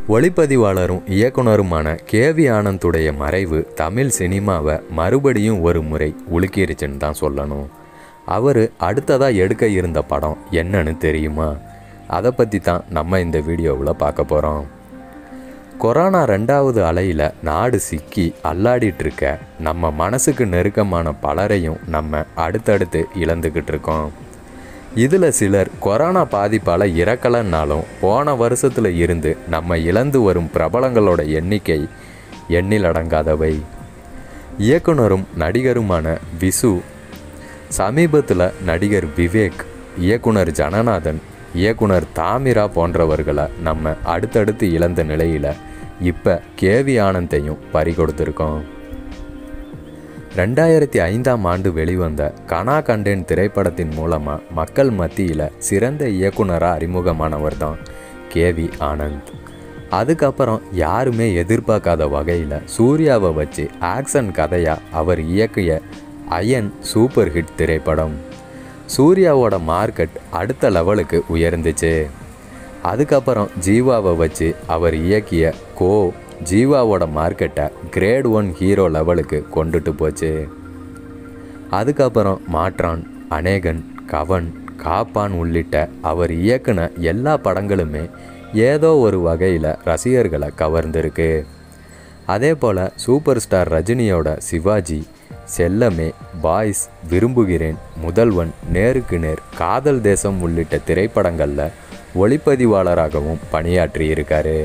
ஒளிப்பதிவாளரும் இயக்குனருமான KV ஆனந்துடைய மறைவு தமிழ் சினிமாவை மறுபடியும் ஒரு முறை உலுக்கிருச்சுன்னு தான் சொல்லணும் அவர் அடுத்ததாக எடுக்க இருந்த படம் என்னன்னு தெரியுமா அதை பற்றி தான் நம்ம இந்த வீடியோவில் பார்க்க போகிறோம் கொரோனா ரெண்டாவது அலையில் நாடு சிக்கி அல்லாடிட்டு இருக்க நம்ம மனசுக்கு நெருக்கமான பலரையும் நம்ம அடுத்தடுத்து இழந்துக்கிட்டு இருக்கோம் இதில் சிலர் கொரோனா பாதிப்பால் இறக்கலைன்னாலும் போன வருஷத்தில் இருந்து நம்ம இழந்து வரும் பிரபலங்களோட எண்ணிக்கை எண்ணில் அடங்காதவை இயக்குனரும் நடிகருமான விசு சமீபத்தில் நடிகர் விவேக் இயக்குனர் ஜனநாதன் இயக்குனர் தாமிரா போன்றவர்களை நம்ம அடுத்தடுத்து இழந்த நிலையில் இப்போ கேவி ஆனந்தையும் பறிகொடுத்துருக்கோம் ரெண்டாயிரத்தி ஐந்தாம் ஆண்டு வெளிவந்த கனா கண்டேன் திரைப்படத்தின் மூலமாக மக்கள் மத்தியில் சிறந்த இயக்குனராக அறிமுகமானவர் தான் கேவி ஆனந்த் அதுக்கப்புறம் யாருமே எதிர்பார்க்காத வகையில் சூர்யாவை வச்சு ஆக்ஷன் கதையாக அவர் இயக்கிய அயன் சூப்பர் ஹிட் திரைப்படம் சூர்யாவோட மார்க்கெட் அடுத்த லெவலுக்கு உயர்ந்துச்சு அதுக்கப்புறம் ஜீவாவை வச்சு அவர் இயக்கிய கோ ஜீவாவோட மார்க்கெட்டை கிரேட் ஒன் ஹீரோ லெவலுக்கு கொண்டுட்டு போச்சு அதுக்கப்புறம் மாற்றான் அநேகன் கவன் காப்பான் உள்ளிட்ட அவர் இயக்குன எல்லா படங்களுமே ஏதோ ஒரு வகையில் ரசிகர்களை கவர்ந்திருக்கு அதே போல் சூப்பர் ஸ்டார் ரஜினியோட சிவாஜி செல்லமே பாய்ஸ் விரும்புகிறேன் முதல்வன் நேருக்கு நேர் காதல் தேசம் உள்ளிட்ட திரைப்படங்களில் ஒளிப்பதிவாளராகவும் பணியாற்றியிருக்காரு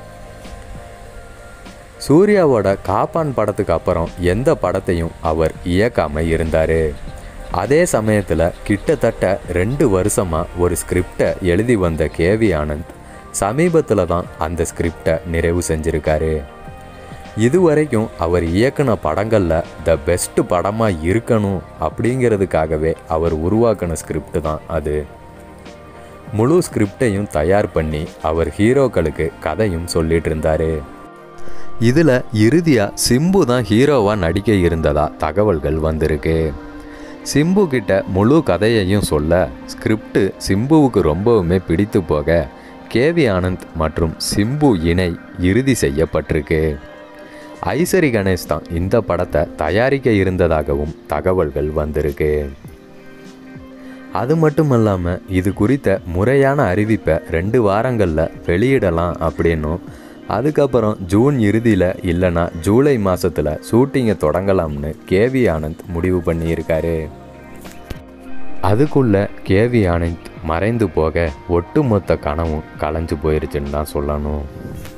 சூர்யாவோட காப்பான் படத்துக்கு அப்புறம் எந்த படத்தையும் அவர் இயக்காம இருந்தார் அதே சமயத்தில் கிட்டத்தட்ட ரெண்டு வருஷமாக ஒரு ஸ்கிரிப்டை எழுதி வந்த கேவி ஆனந்த் சமீபத்தில் தான் அந்த ஸ்கிரிப்டை நிறைவு செஞ்சிருக்காரு இதுவரைக்கும் அவர் இயக்குன படங்களில் த பெஸ்ட் படமாக இருக்கணும் அப்படிங்கிறதுக்காகவே அவர் உருவாக்கின ஸ்கிரிப்ட் தான் அது முழு ஸ்கிரிப்டையும் தயார் பண்ணி அவர் ஹீரோக்களுக்கு கதையும் சொல்லிட்டு இருந்தாரு இதில் இறுதியாக சிம்பு தான் ஹீரோவாக நடிக்க இருந்ததா தகவல்கள் வந்திருக்கு சிம்பு கிட்ட முழு கதையையும் சொல்ல ஸ்கிரிப்ட் சிம்புவுக்கு ரொம்பவுமே பிடித்து போக கேவி ஆனந்த் மற்றும் சிம்பு இணை இறுதி செய்யப்பட்டிருக்கு ஐசரி கணேஷ் தான் இந்த படத்தை தயாரிக்க இருந்ததாகவும் தகவல்கள் வந்திருக்கு அது மட்டும் இல்லாமல் இது குறித்த முறையான அறிவிப்பை ரெண்டு வாரங்களில் வெளியிடலாம் அப்படின்னும் அதுக்கப்புறம் ஜூன் இறுதியில் இல்லைனா ஜூலை மாதத்தில் ஷூட்டிங்கை தொடங்கலாம்னு கேவி ஆனந்த் முடிவு பண்ணியிருக்காரு அதுக்குள்ள கேவி ஆனந்த் மறைந்து போக ஒட்டுமொத்த கனவும் கலைஞ்சு போயிருச்சுன்னு தான் சொல்லணும்